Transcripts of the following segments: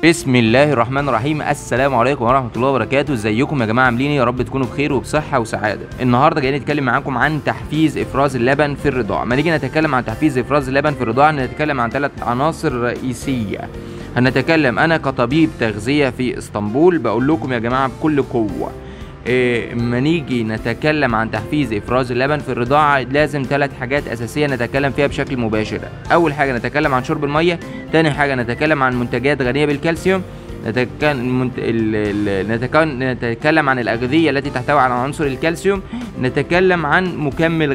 بسم الله الرحمن الرحيم السلام عليكم ورحمه الله وبركاته ازيكم يا جماعه عاملين إيه؟ يا رب تكونوا بخير وبصحه وسعاده النهارده جايين نتكلم معاكم عن تحفيز افراز اللبن في الرضاعه ما نيجي نتكلم عن تحفيز افراز اللبن في الرضاعه نتكلم عن ثلاث عناصر رئيسيه هنتكلم انا كطبيب تغذيه في اسطنبول بقول لكم يا جماعه بكل قوه إيه، اما نيجي نتكلم عن تحفيز افراز اللبن في الرضاعه لازم ثلاث حاجات اساسيه نتكلم فيها بشكل مباشر اول حاجه نتكلم عن شرب الميه تاني حاجه نتكلم عن منتجات غنيه بالكالسيوم نتكلم منت... ال... ال... نتكلم... نتكلم عن الأغذية التي تحتوي على عنصر الكالسيوم نتكلم عن مكمل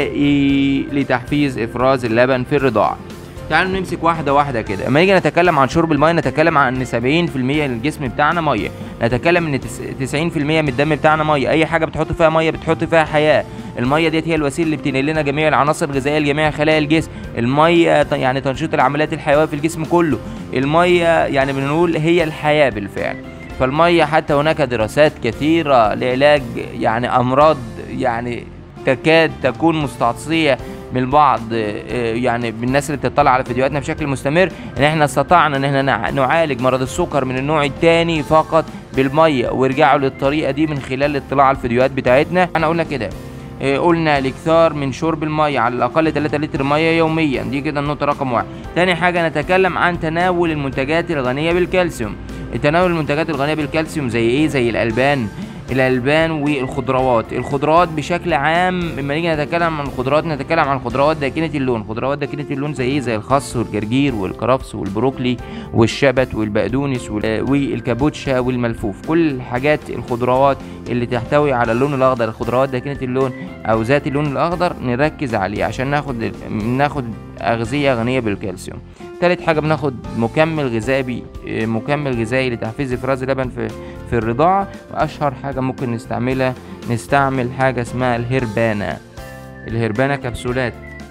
غذائي لتحفيز إفراز اللبن في الرضاعة تعالوا نمسك واحدة واحدة كده اما نيجي نتكلم عن شرب المية نتكلم عن ان 70% من الجسم بتاعنا مية نتكلم ان تس- 90% من الدم بتاعنا مية اي حاجة بتحط فيها مية بتحط فيها حياة المية ديت هي الوسيلة اللي بتنقل لنا جميع العناصر الغذائية لجميع خلايا الجسم المية ت- يعني تنشيط العمليات الحيوية في الجسم كله المية يعني بنقول هي الحياة بالفعل فالمية حتى هناك دراسات كثيرة لعلاج يعني أمراض يعني تكاد تكون مستعصية من البعض آه، يعني بالناس اللي بتطلع على فيديوهاتنا بشكل مستمر ان احنا استطعنا ان احنا نع- نعالج مرض السكر من النوع الثاني فقط بالميه وارجعوا للطريقه دي من خلال الاطلاع على الفيديوهات بتاعتنا احنا قلنا كده آه، قلنا الاكثار من شرب الميه على الاقل 3 لتر ميه يوميا دي كده النقطه رقم واحد تاني حاجه نتكلم عن تناول المنتجات الغنيه بالكالسيوم تناول المنتجات الغنيه بالكالسيوم زي ايه زي الالبان الالبان والخضروات الخضروات بشكل عام لما نيجي نتكلم عن الخضروات نتكلم عن خضروات داكنه اللون خضروات داكنه اللون زي ايه زي الخس والجرجير والكرفس والبروكلي والشبت والبقدونس وال- والكابوتشا والملفوف كل الحاجات الخضروات اللي تحتوي على اللون الاخضر الخضروات داكنه اللون او ذات اللون الاخضر نركز عليه عشان ناخد ناخد اغذيه غنيه بالكالسيوم تالت حاجه بناخد مكمل غذائي مكمل غذائي لتحفيز افراز اللبن في في الرضاعه واشهر حاجه ممكن نستعملها نستعمل حاجه اسمها الهربانه الهربانه كبسولات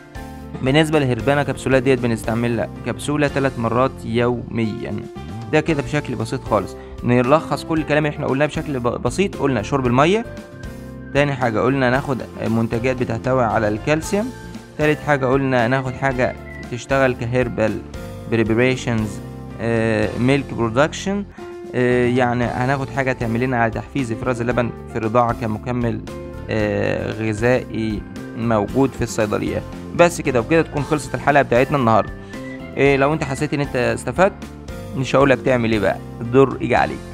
بالنسبه للهربانه كبسولات ديت بنستعملها كبسوله ثلاث مرات يوميا ده كده بشكل بسيط خالص نلخص كل الكلام اللي احنا قلناه بشكل ب- بسيط قلنا شرب الميه تاني حاجه قلنا ناخد منتجات بتحتوي على الكالسيوم تالت حاجه قلنا ناخد حاجه تشتغل كهيربال بريبريشنز ميلك برودكشن يعني هناخد حاجه تعمل لنا على تحفيز افراز اللبن في الرضاعه كمكمل آه، غذائي موجود في الصيدليات بس كده وكده تكون خلصت الحلقه بتاعتنا النهارده إيه لو انت حسيت ان انت استفدت مش هقولك تعمل ايه بقى الدور يجي عليك